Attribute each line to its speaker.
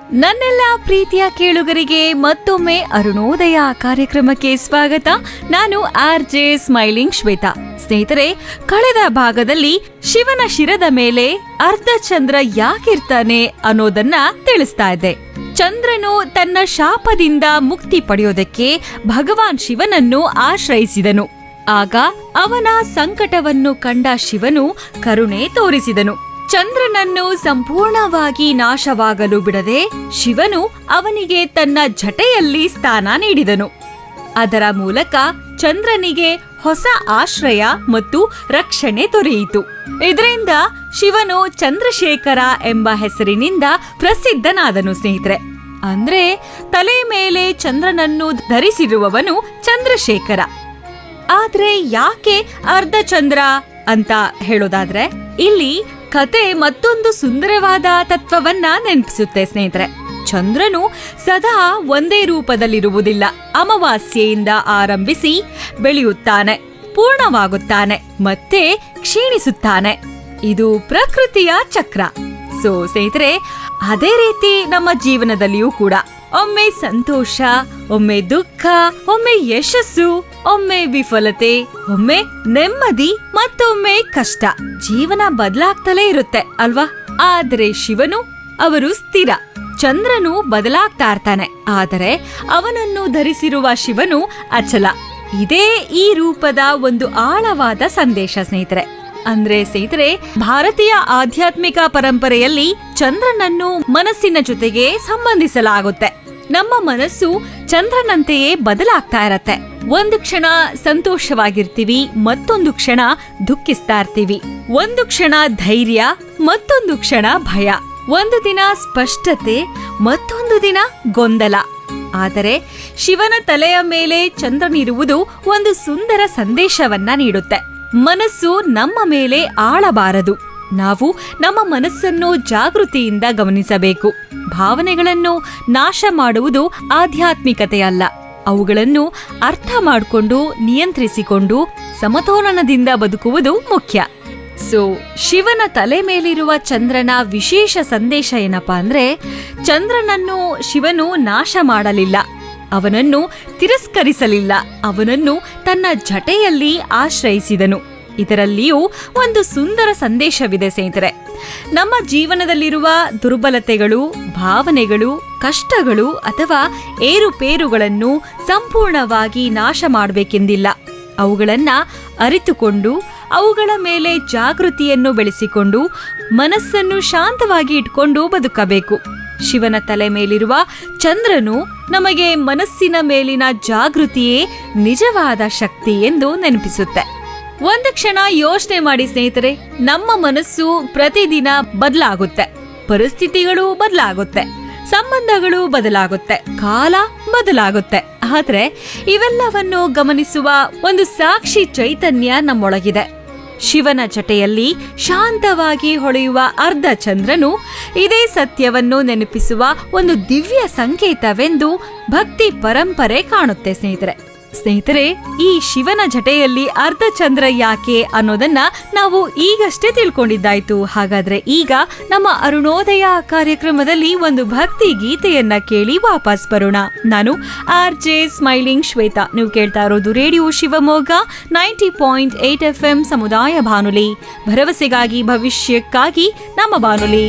Speaker 1: ನನ್ನೆಲ್ಲ ಪ್ರೀತಿಯ ಕೇಳುಗರಿಗೆ ಮತ್ತೊಮ್ಮೆ ಅರುಣೋದಯ ಕಾರ್ಯಕ್ರಮಕ್ಕೆ ಸ್ವಾಗತ ನಾನು ಆರ್ ಜೆ ಸ್ಮೈಲಿಂಗ್ ಶ್ವೇತಾ ಸ್ನೇಹಿತರೆ ಕಳೆದ ಭಾಗದಲ್ಲಿ ಶಿವನ ಶಿರದ ಮೇಲೆ ಅರ್ಧ ಚಂದ್ರ ಯಾಕಿರ್ತಾನೆ ಅನ್ನೋದನ್ನ ತಿಳಿಸ್ತಾ ಇದ್ದೆ ಚಂದ್ರನು ತನ್ನ ಶಾಪದಿಂದ ಮುಕ್ತಿ ಪಡೆಯೋದಕ್ಕೆ ಭಗವಾನ್ ಶಿವನನ್ನು ಆಶ್ರಯಿಸಿದನು ಆಗ ಅವನ ಸಂಕಟವನ್ನು ಕಂಡ ಶಿವನು ಕರುಣೆ ತೋರಿಸಿದನು ಚಂದ್ರನನ್ನು ಸಂಪೂರ್ಣವಾಗಿ ನಾಶವಾಗಲು ಬಿಡದೆ ಶಿವನು ಅವನಿಗೆ ತನ್ನ ಜಟೆಯಲ್ಲಿ ಸ್ಥಾನ ನೀಡಿದನು ಅದರ ಮೂಲಕ ಚಂದ್ರನಿಗೆ ಹೊಸ ಆಶ್ರಯ ಮತ್ತು ರಕ್ಷಣೆ ದೊರೆಯಿತು ಇದರಿಂದ ಶಿವನು ಚಂದ್ರಶೇಖರ ಎಂಬ ಹೆಸರಿನಿಂದ ಪ್ರಸಿದ್ಧನಾದನು ಸ್ನೇಹಿತರೆ ಅಂದ್ರೆ ತಲೆ ಮೇಲೆ ಚಂದ್ರನನ್ನು ಧರಿಸಿರುವವನು ಚಂದ್ರಶೇಖರ ಆದ್ರೆ ಯಾಕೆ ಅರ್ಧಚಂದ್ರ ಅಂತ ಹೇಳೋದಾದ್ರೆ ಇಲ್ಲಿ ಕತೆ ಮತ್ತೊಂದು ಸುಂದರವಾದ ತತ್ವವನ್ನ ನೆನಪಿಸುತ್ತೆ ಸ್ನೇಹಿತರೆ ಚಂದ್ರನು ಸದಾ ಒಂದೇ ರೂಪದಲ್ಲಿರುವುದಿಲ್ಲ ಅಮಾವಾಸ್ಯೆಯಿಂದ ಆರಂಭಿಸಿ ಬೆಳೆಯುತ್ತಾನೆ ಪೂರ್ಣವಾಗುತ್ತಾನೆ ಮತ್ತೆ ಕ್ಷೀಣಿಸುತ್ತಾನೆ ಇದು ಪ್ರಕೃತಿಯ ಚಕ್ರ ಸೊ ಸ್ನೇಹಿತರೆ ಅದೇ ರೀತಿ ನಮ್ಮ ಜೀವನದಲ್ಲಿಯೂ ಕೂಡ ಒಮ್ಮೆ ಸಂತೋಷ ಒಮ್ಮೆ ದುಃಖ ಒಮ್ಮೆ ಯಶಸ್ಸು ಒಮ್ಮೆ ವಿಫಲತೆ ಒಮ್ಮೆ ನೆಮ್ಮದಿ ಮತ್ತೊಮ್ಮೆ ಕಷ್ಟ ಜೀವನ ಬದಲಾಗ್ತಲೇ ಇರುತ್ತೆ ಅಲ್ವಾ ಆದ್ರೆ ಶಿವನು ಅವರು ಸ್ಥಿರ ಚಂದ್ರನು ಬದಲಾಗ್ತಾ ಇರ್ತಾನೆ ಆದರೆ ಅವನನ್ನು ಧರಿಸಿರುವ ಶಿವನು ಅಚಲ ಇದೇ ಈ ರೂಪದ ಒಂದು ಆಳವಾದ ಸಂದೇಶ ಸ್ನೇಹಿತರೆ ಅಂದ್ರೆ ಸ್ನೇಹಿತರೆ ಭಾರತೀಯ ಆಧ್ಯಾತ್ಮಿಕ ಪರಂಪರೆಯಲ್ಲಿ ಚಂದ್ರನನ್ನು ಮನಸ್ಸಿನ ಜೊತೆಗೆ ಸಂಬಂಧಿಸಲಾಗುತ್ತೆ ನಮ್ಮ ಮನಸ್ಸು ಚಂದ್ರನಂತೆಯೇ ಬದಲಾಗ್ತಾ ಇರತ್ತೆ ಒಂದು ಕ್ಷಣ ಸಂತೋಷವಾಗಿರ್ತೀವಿ ಮತ್ತೊಂದು ಕ್ಷಣ ದುಃಖಿಸ್ತಾ ಇರ್ತೀವಿ ಒಂದು ಕ್ಷಣ ಧೈರ್ಯ ಮತ್ತೊಂದು ಕ್ಷಣ ಭಯ ಒಂದು ದಿನ ಸ್ಪಷ್ಟತೆ ಮತ್ತೊಂದು ದಿನ ಗೊಂದಲ ಆದರೆ ಶಿವನ ತಲೆಯ ಮೇಲೆ ಚಂದ್ರನಿರುವುದು ಒಂದು ಸುಂದರ ಸಂದೇಶವನ್ನ ನೀಡುತ್ತೆ ಮನಸ್ಸು ನಮ್ಮ ಮೇಲೆ ಆಳಬಾರದು ನಾವು ನಮ್ಮ ಮನಸ್ಸನ್ನು ಜಾಗೃತಿಯಿಂದ ಗಮನಿಸಬೇಕು ಭಾವನೆಗಳನ್ನು ನಾಶ ಮಾಡುವುದು ಆಧ್ಯಾತ್ಮಿಕತೆಯಲ್ಲ ಅವುಗಳನ್ನು ಅರ್ಥ ಮಾಡಿಕೊಂಡು ನಿಯಂತ್ರಿಸಿಕೊಂಡು ಸಮತೋಲನದಿಂದ ಬದುಕುವುದು ಮುಖ್ಯ ಸೊ ಶಿವನ ತಲೆ ಮೇಲಿರುವ ಚಂದ್ರನ ವಿಶೇಷ ಸಂದೇಶ ಏನಪ್ಪಾ ಅಂದ್ರೆ ಚಂದ್ರನನ್ನು ಶಿವನು ನಾಶ ಮಾಡಲಿಲ್ಲ ಅವನನ್ನು ತಿರಸ್ಕರಿಸಲಿಲ್ಲ ಅವನನ್ನು ತನ್ನ ಜಟೆಯಲ್ಲಿ ಆಶ್ರಯಿಸಿದನು ಇದರಲ್ಲಿಯೂ ಒಂದು ಸುಂದರ ಸಂದೇಶವಿದೆ ಸ್ನೇಹಿತರೆ ನಮ್ಮ ಜೀವನದಲ್ಲಿರುವ ದುರ್ಬಲತೆಗಳು ಭಾವನೆಗಳು ಕಷ್ಟಗಳು ಅಥವಾ ಏರುಪೇರುಗಳನ್ನು ಸಂಪೂರ್ಣವಾಗಿ ನಾಶ ಮಾಡಬೇಕೆಂದಿಲ್ಲ ಅವುಗಳನ್ನ ಅರಿತುಕೊಂಡು ಅವುಗಳ ಮೇಲೆ ಜಾಗೃತಿಯನ್ನು ಬೆಳೆಸಿಕೊಂಡು ಮನಸ್ಸನ್ನು ಶಾಂತವಾಗಿ ಇಟ್ಕೊಂಡು ಬದುಕಬೇಕು ಶಿವನ ತಲೆ ಮೇಲಿರುವ ಚಂದ್ರನು ನಮಗೆ ಮನಸ್ಸಿನ ಮೇಲಿನ ಜಾಗೃತಿಯೇ ನಿಜವಾದ ಶಕ್ತಿ ಎಂದು ನೆನಪಿಸುತ್ತೆ ಒಂದು ಕ್ಷಣ ಯೋಚನೆ ಮಾಡಿ ಸ್ನೇಹಿತರೆ ನಮ್ಮ ಮನಸ್ಸು ಪ್ರತಿದಿನ ಬದಲಾಗುತ್ತೆ ಪರಿಸ್ಥಿತಿಗಳು ಬದಲಾಗುತ್ತೆ ಸಂಬಂಧಗಳು ಬದಲಾಗುತ್ತೆ ಕಾಲ ಬದಲಾಗುತ್ತೆ ಆದ್ರೆ ಇವೆಲ್ಲವನ್ನು ಗಮನಿಸುವ ಒಂದು ಸಾಕ್ಷಿ ಚೈತನ್ಯ ನಮ್ಮೊಳಗಿದೆ ಶಿವನ ಜಟೆಯಲ್ಲಿ ಶಾಂತವಾಗಿ ಹೊಳೆಯುವ ಅರ್ಧ ಚಂದ್ರನು ಇದೇ ಸತ್ಯವನ್ನು ನೆನಪಿಸುವ ಒಂದು ದಿವ್ಯ ಸಂಕೇತವೆಂದು ಭಕ್ತಿ ಪರಂಪರೆ ಕಾಣುತ್ತೆ ಸ್ನೇಹಿತರೆ ಸ್ನೇಹಿತರೆ ಈ ಶಿವನ ಜಟೆಯಲ್ಲಿ ಅರ್ಧ ಚಂದ್ರ ಯಾಕೆ ಅನ್ನೋದನ್ನ ನಾವು ಈಗಷ್ಟೇ ತಿಳ್ಕೊಂಡಿದ್ದಾಯ್ತು ಹಾಗಾದ್ರೆ ಈಗ ನಮ್ಮ ಅರುಣೋದಯ ಕಾರ್ಯಕ್ರಮದಲ್ಲಿ ಒಂದು ಭಕ್ತಿ ಗೀತೆಯನ್ನ ಕೇಳಿ ವಾಪಸ್ ಬರೋಣ ನಾನು ಆರ್ ಜೆ ಸ್ಮೈಲಿಂಗ್ ಶ್ವೇತಾ ನೀವು ಕೇಳ್ತಾ ಇರೋದು radio Shivamogga ninety point eight F M ಸಮುದಾಯ ಬಾನುಲಿ ಭರವಸೆಗಾಗಿ ಭವಿಷ್ಯಕ್ಕಾಗಿ ನಮ್ಮ ಬಾನುಲಿ